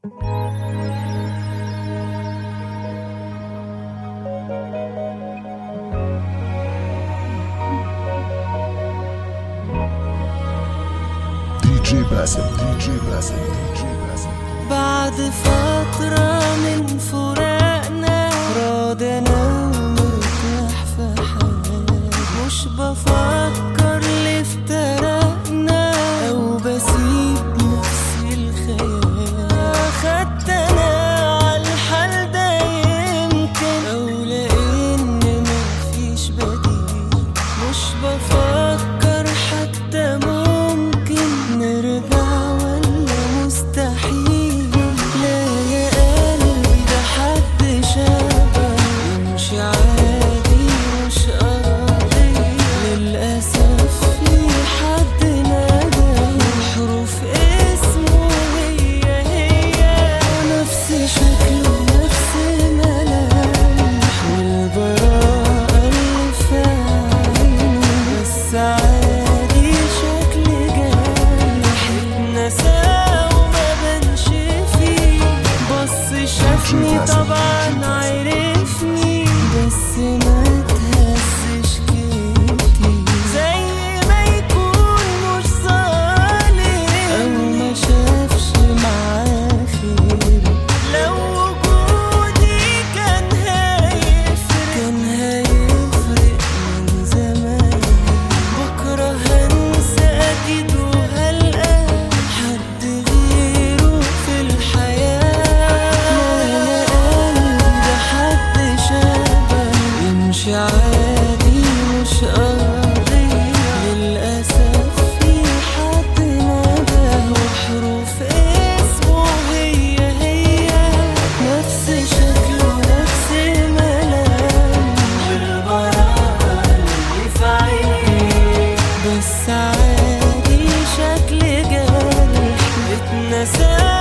دي جي باسم دي جي باسم دي جي باسم بعد فترة من فراقنا راضي انا ومرتاح في حالي مش بفكر ليه افترقنا او بسيب نفسي الخيال خدت انا عالحال ده يمكن او لان مفيش بديل مش بفكر حتى ممكن نرجع ولا مستحيل لا يا قلبي ده حد شبه يمشي عادي مش قراري للأسف في حد نادى حروف اسمه هي هي نفس شكله نفس ملامح والبراءة اللي في عينه بس عادي شكل جارح اتنسى وما بنش فيه بص شافني طبعا عرفني بس ما تهزش كتير زي ما يكون مش ظالم او ما شافش معاه خير لو وجودي كان هيفرق كان هيفرق من زمان بكره هنسى اكيد وهلقى حد غيره في الحياه لا قلبي ده حد شبه يمشي عادي مش قاضي للأسف في حد ناداه وحروف اسمه هي هي نفس شكله نفس ملامح والبراءة اللي في عينيه بس عادي شكل جارح اتنسى